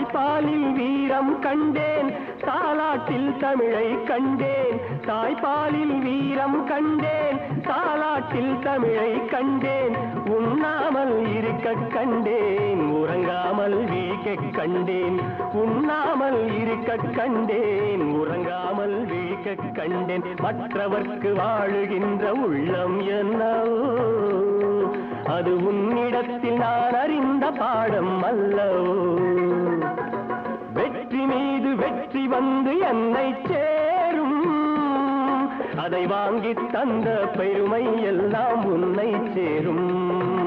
தாய்ப்பாலில் வீரம் கண்டேன் தாலாட்டில் தமிழை கண்டேன் தாய்ப்பாலில் வீரம் கண்டேன் தாலாட்டில் தமிழை கண்டேன் உண்ணாமல் இருக்க கண்டேன் உறங்காமல் வீக்க கண்டேன் உண்ணாமல் இருக்க கண்டேன் உறங்காமல் வீக்க கண்டேன் மற்றவர்க்கு வாழுகின்ற உள்ளம் என்னவோ அது உன்னிடத்தில் நான் அறிந்த பாடம் அல்லவோ வெற்றி மீது வெற்றி வந்து என்னை சேரும் அதை வாங்கி தந்த பெருமை எல்லாம் உன்னை சேரும்